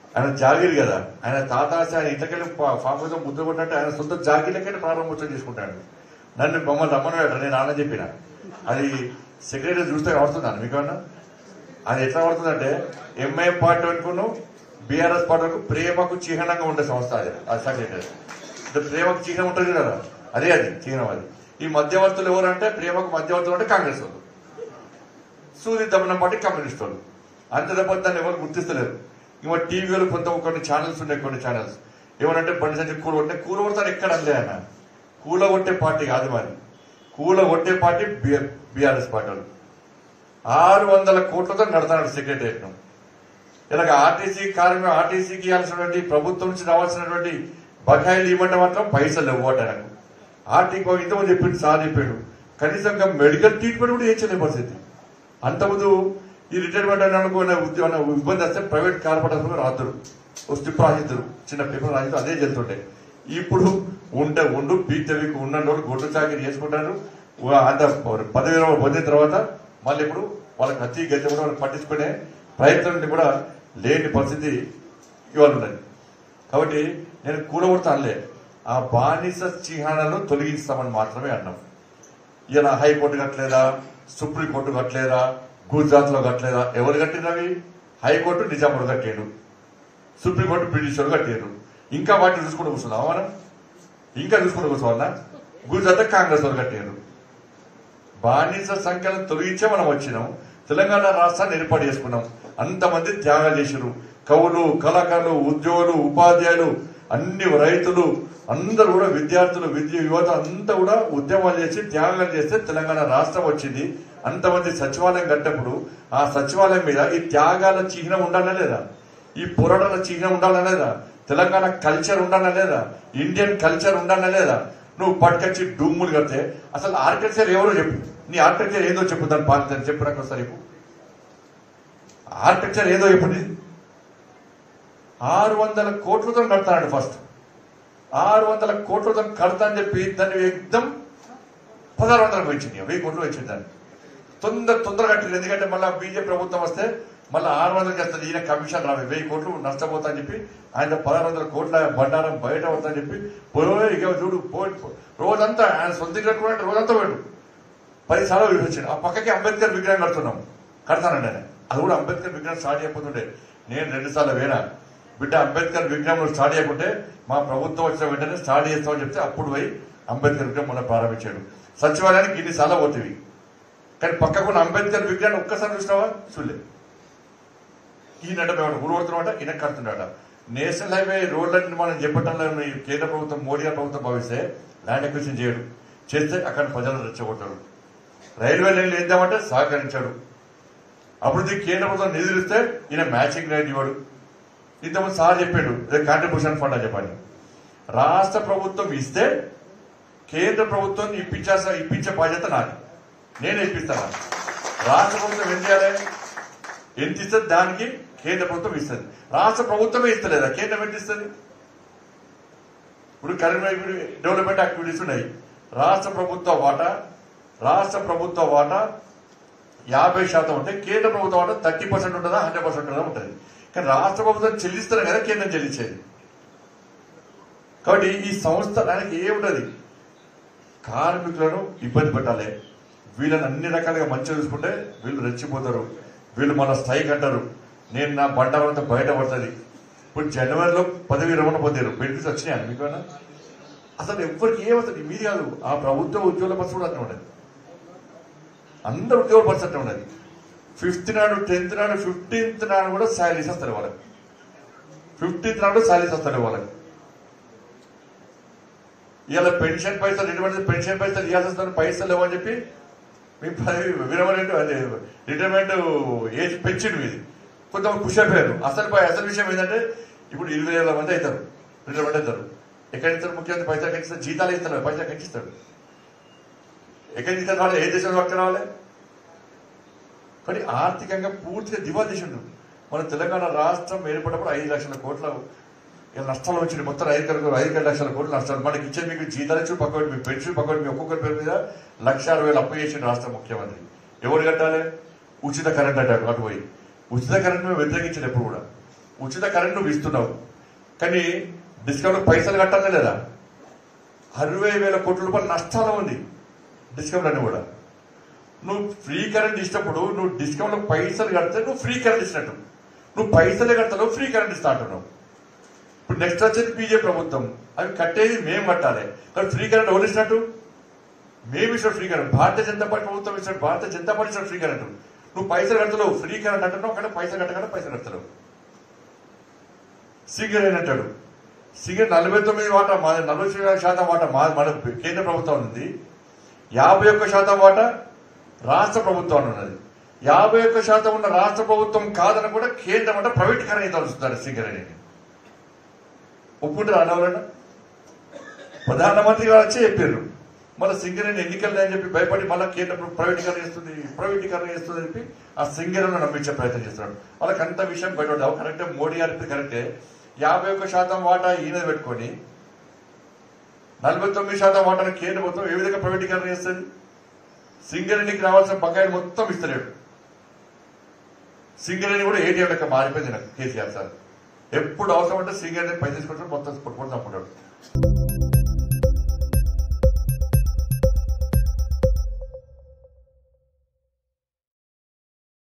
ఆయన జాగిరి కదా ఆయన తాతాసి ఆయన ఇంతకెళ్ళి ఫామ్ హౌస్ ముద్ర కొట్టినట్టు ఆయన సొంత జాగిరిలకెళ్ళి ప్రారంభోత్సవం చేసుకుంటాడు నన్ను మమ్మల్ని రమ్మన్నాడు నేను ఆన చెప్పిన అది సెక్రటరీ చూస్తే పడుతున్నాను మీకు అన్నా అది ఎట్లా పడుతుందంటే ఎంఐ పార్టీ అనుకును బీఆర్ఎస్ పార్టీ వరకు ప్రేమకు చిహ్నంగా ఉండే సంస్థ అది అది సెక్రటరీ అంటే ప్రేమకు చిహ్నం ఉంటుంది కదా అదే అది చిహ్నం అది ఈ మధ్యవర్తులు ఎవరంటే ప్రేమకు మధ్యవర్తులు అంటే కాంగ్రెస్ వాళ్ళు సూది దమనం పార్టీ కమ్యూనిస్ట్ వాళ్ళు అంతే తప్ప దాన్ని ఎవరు గుర్తిస్తలేరు ఇంకా టీవీలో కొంత కొన్ని ఛానల్స్ ఉన్నాయి కొన్ని ఛానల్స్ ఏమనంటే బండి సంజయ్ కూల కొట్టే కూల కొడతారు ఎక్కడ అందే అన్న కూల కొట్టే పార్టీ కాదు మరి కూల కొట్టే పార్టీ బీఆర్ఎస్ పార్టీ వాళ్ళు ఆరు వందల కోట్లతో నడుతున్నాడు సెక్రటరియట్ ఇలాగ ఆర్టీసీ కార్మిక ఆర్టీసీకి ఇవ్వాల్సినటువంటి ప్రభుత్వం నుంచి రావాల్సినటువంటి బకాయిలు ఇవ్వడం మాత్రం పైసలు ఇవ్వట నాకు ఆర్టీకి ఇంతమంది చెప్పిండు సార్ చెప్పాడు కనీసంగా మెడికల్ ట్రీట్మెంట్ కూడా చేయలేని పరిస్థితి అంతకుముందు ఈ రిటైర్మెంట్ అని అనుకున్న ఉద్యోగం ఇబ్బంది వస్తే ప్రైవేట్ కార్పొరేషన్ రాద్దరు ఓ స్టిప్ రాసిద్దరు చిన్న పేపర్ రాసిద్దరు అదే చెల్తుండే ఇప్పుడు ఉంటే ఉండు పీక్ ఉన్న రోజు గొడ్డు చాకరీ చేసుకుంటారు వా- అంత పదవి విరమణ పొందిన తర్వాత మళ్ళీ ఇప్పుడు వాళ్ళకి అతి గతి కూడా వాళ్ళకి పట్టించుకునే ప్రయత్నం కూడా లేని పరిస్థితి ఇవాళ ఉన్నది కాబట్టి నేను కూలగొడతా అనలే ఆ బానిస చిహ్నాలను తొలగిస్తామని మాత్రమే అన్నాం ఇలా హైకోర్టు కట్టలేదా సుప్రీంకోర్టు కట్టలేదా గుజరాత్ లో కట్టలేదా ఎవరు కట్టినవి హైకోర్టు నిజాముడు కట్టాడు సుప్రీంకోర్టు బ్రిటిష్ వాళ్ళు కట్టారు ఇంకా వాటిని చూసుకుంటూ కూర్చున్నావా మనం ఇంకా చూసుకుంటూ కూర్చోవాలన్నా గుజరాత్ కాంగ్రెస్ వాళ్ళు కట్టారు బానిస సంఖ్యలను తొలగించే మనం వచ్చినాం తెలంగాణ రాష్ట్రాన్ని ఏర్పాటు చేసుకున్నాం అంతమంది త్యాగాలు చేశారు కవులు కళాకారులు ఉద్యోగులు ఉపాధ్యాయులు అన్ని రైతులు అందరూ కూడా విద్యార్థులు విద్య యువత అంతా కూడా ఉద్యమాలు చేసి త్యాగాలు చేస్తే తెలంగాణ రాష్ట్రం వచ్చింది అంతమంది సచివాలయం కట్టినప్పుడు ఆ సచివాలయం మీద ఈ త్యాగాల చిహ్నం ఉండాలా లేదా ఈ పోరాటాల చిహ్నం ఉండాలా లేదా తెలంగాణ కల్చర్ ఉండాలా లేదా ఇండియన్ కల్చర్ ఉండాలా లేదా నువ్వు పట్టుకొచ్చి డుమ్ములు కడితే అసలు ఆర్కిటెక్చర్ ఎవరో చెప్పు నీ ఆర్కిటెక్చర్ ఏదో చెప్పు దాని పాలిత చెప్పు నాకు ఒకసారి చెప్పు ఆర్కిటెక్చర్ ఏదో చెప్పండి ఆరు వందల కోట్లతో కడతాడు ఫస్ట్ ఆరు వందల కోట్లతో కడతా అని చెప్పి దాన్ని ఎగ్దం పదహారు వందలకు పెంచింది వెయ్యి కోట్లు పెంచింది దాన్ని తొందర తొందర కట్టింది ఎందుకంటే మళ్ళీ బీజేపీ ప్రభుత్వం వస్తే మళ్ళీ ఆరు వందలకి వస్తుంది ఈయన కమిషన్ రావి వెయ్యి కోట్లు నష్టపోతా అని చెప్పి ఆయన పదహారు వందల కోట్ల బండారం బయట అవుతా అని చెప్పి పోయి ఇక చూడు పోయి రోజంతా ఆయన సొంత ఇల్లు కట్టుకున్నట్టు రోజంతా పోయాడు పది సార్లు విడిపించాడు ఆ పక్కకి అంబేద్కర్ విగ్రహం కడుతున్నాం కడతానండి ఆయన అది కూడా అంబేద్కర్ విగ్రహం స్టార్ట్ చేయకపోతుండే నేను రెండు సార్లు వేనా బిడ్డ అంబేద్కర్ విగ్రహం నువ్వు స్టార్ట్ చేయకుంటే మా ప్రభుత్వం వచ్చిన వెంటనే స్టార్ట్ చేస్తామని చెప్తే అప్పుడు పోయి అంబేద్కర్ విగ్రహం మొన్న ప్రారంభించాడు సచివాలయానికి ఇన్ని సార్లు పోతుంది కానీ పక్కకున్న అంబేద్కర్ విగ్రహాన్ని ఒక్కసారి చూసినావా చూడలేదు ఈయనట మేము ఊరుకొడుతున్నామట ఈయన కడుతున్నాడ నేషనల్ హైవే రోడ్లన్నీ మనం చెప్పటంలో ఈ కేంద్ర ప్రభుత్వం మోడీ గారి ప్రభుత్వం భావిస్తే ల్యాండ్ ఎక్విజిషన్ చేయడు చేస్తే అక్కడ ప్రజలు రెచ్చగొట్టాడు రైల్వే లైన్లు వేద్దామంటే సహకరించాడు అభివృద్ధి కేంద్ర ప్రభుత్వం నిధులు ఇస్తే ఈయన మ్యాచింగ్ రైట్ ఇవ్వడు ఇంతకుముందు సార్ చెప్పాడు కాంట్రిబ్యూషన్ ఫండ్ అని చెప్పని రాష్ట్ర ప్రభుత్వం ఇస్తే కేంద్ర ప్రభుత్వం ఇప్పించాల్సిన ఇప్పించే బాధ్యత నాది నేను ఇప్పిస్తాను రాష్ట్ర ప్రభుత్వం ఏం చేయాలి ఎంత ఇస్తుంది దానికి కేంద్ర ప్రభుత్వం ఇస్తుంది రాష్ట్ర ప్రభుత్వమే ఇస్తలేదా కేంద్రం ఎంత ఇస్తుంది ఇప్పుడు కరీంనగర్ డెవలప్మెంట్ యాక్టివిటీస్ ఉన్నాయి రాష్ట్ర ప్రభుత్వ వాటా రాష్ట్ర ప్రభుత్వ వాటా యాభై శాతం ఉంటే కేంద్ర ప్రభుత్వ వాటా థర్టీ పర్సెంట్ ఉంటుందా హండ్రెడ్ పర్సెంట్ ఉంటుందా ఉంటుంది కానీ రాష్ట్ర ప్రభుత్వం చెల్లిస్తారు కదా కేంద్రం చెల్లించేది కాబట్టి ఈ సంస్థ దానికి ఏముంటది కార్మికులను ఇబ్బంది పెట్టాలి వీళ్ళని అన్ని రకాలుగా మంచిగా చూసుకుంటే వీళ్ళు రెచ్చిపోతారు వీళ్ళు మన స్ట్రైక్ అంటారు నేను నా బండారం అంతా బయట పడుతుంది ఇప్పుడు జనవరిలో పదవి విరమణ పొందారు బెనిఫిట్స్ వచ్చినాయి మీకు ఏమన్నా? అసలు ఎవరికి ఏమవుతుంది మీది కాదు ఆ ప్రభుత్వ ఉద్యోగుల పరిస్థితి కూడా అట్లా ఉండదు అందరు ఉద్యోగుల పరిస్థితి అట్లా ఉండదు ఫిఫ్త్ నాడు టెన్త్ నాడు ఫిఫ్టీన్త్ నాడు కూడా శాలరీస్ వస్తారు వాళ్ళకి ఫిఫ్టీన్త్ నాడు శాలరీస్ వస్తారు వాళ్ళకి ఇవాళ పెన్షన్ పైసలు ఎటువంటి పెన్షన్ పైసలు ఇవ్వాల్సి వస్తారు పైసలు లేవని చెప్పి మీ పదవి విరమణ అదే రిటైర్మెంట్ ఏజ్ పెంచిండు మీది కొంత ఖుషి అయిపోయారు అసలు పై- అసలు విషయం ఏంటంటే ఇప్పుడు ఇరవై వేల మంది అవుతారు రిటైర్మెంట్ అవుతారు ఎక్కడ ఇస్తారు ముఖ్యమంత్రి పైసలు ఎక్కడ ఇస్తారు జీతాలు ఇస్తారు పైసలు ఎక్కడ ఇస్తాడు ఎక్కడ ఇస్తారు రావాలి ఏ దేశంలో వర్క్ రావాలి కానీ ఆర్థికంగా పూర్తిగా దివాళ చేసిండు మన తెలంగాణ రాష్ట్రం ఏర్పడినప్పుడు ఐదు లక్షల కోట్ల ఇలా నష్టాలు వచ్చింది మొత్తం ఐదు కనుక ఐదు లక్షల కోట్ల నష్టాలు మనకి ఇచ్చే మీకు జీతాలు ఇచ్చి పక్కటి మీ పెన్షన్ పక్కటి మీ ఒక్కొక్కరి పేరు మీద లక్ష అరవై వేలు అప్పు చేసిండు రాష్ట్ర ముఖ్యమంత్రి ఎవరు కట్టాలి ఉచిత కరెంట్ అటాడు అటు పోయి ఉచిత కరెంట్ మేము వ్యతిరేకించారు ఎప్పుడు కూడా ఉచిత కరెంట్ నువ్వు ఇస్తున్నావు కానీ డిస్కౌంట్ పైసలు కట్టాలి లేదా అరవై వేల కోట్ల రూపాయలు నష్టాలు ఉంది డిస్కౌంట్ అన్ని కూడా నువ్వు ఫ్రీ కరెంట్ ఇచ్చినప్పుడు నువ్వు డిస్కౌంట్ పైసలు కడితే నువ్వు ఫ్రీ కరెంట్ ఇచ్చినట్టు నువ్వు పైసలే కడతావు ఫ్రీ కరెంట్ ఇస్తా అంటున్నావు ఇప్పుడు నెక్స్ట్ వచ్చేది బీజేపీ ప్రభుత్వం అవి కట్టేది మేము కట్టాలి కానీ ఫ్రీ కరెంట్ ఎవరు ఇచ్చినట్టు మేము ఇచ్చిన free current Bharatiya Janata party ప్రభుత్వం ఇచ్చినట్టు భారతీయ జనతా పార్టీ ఇచ్చిన ఫ్రీ కరెంట్ నువ్వు పైసలు కడతలేవు ఫ్రీ కరెంట్ అంటున్నావు కానీ పైసలు కట్టకుండా పైసలు కడతలేవు సింగరేన్ అంటాడు సింగర్ నలభై తొమ్మిది వాటా మా నలభై శాతం వాటా మా మన కేంద్ర ప్రభుత్వం ఉంది యాభై ఒక్క శాతం వాటా రాష్ట్ర ప్రభుత్వం ఉన్నది యాభై ఒక్క శాతం ఉన్న రాష్ట్ర ప్రభుత్వం కాదని కూడా కేంద్రం అంటే ప్రైవేటీకరణ తలుస్తున్నారు సింగరేణి ఒప్పుకుంటారు అనవలన్నా ప్రధానమంత్రి గారు వచ్చి చెప్పారు మన సింగరేణి ఎన్నికలు అని చెప్పి భయపడి మళ్ళీ కేంద్ర ప్రభుత్వం ప్రైవేటీకరణ చేస్తుంది ప్రైవేటీకరణ చేస్తుంది అని చెప్పి ఆ సింగరేణి నమ్మించే ప్రయత్నం చేస్తున్నాడు వాళ్ళకి అంత విషయం బయట కరెక్టే మోడీ గారి కరెక్టే యాభై ఒక్క శాతం వాటా ఈయన పెట్టుకొని నలభై తొమ్మిది శాతం వాటాను కేంద్ర ప్రభుత్వం ఏ విధంగా ప్రైవేటీకరణ చేస్తుంది సింగరేణికి రావాల్సిన బకాయిలు మొత్తం ఇస్తలేడు సింగరేణి కూడా ఏటీఎం లెక్క మారిపోయింది నాకు కేసీఆర్ సార్ ఎప్పుడు అవసరం అంటే సింగరేణి పై తీసుకుంటాడు మొత్తం పట్టుకొని చంపుతాడు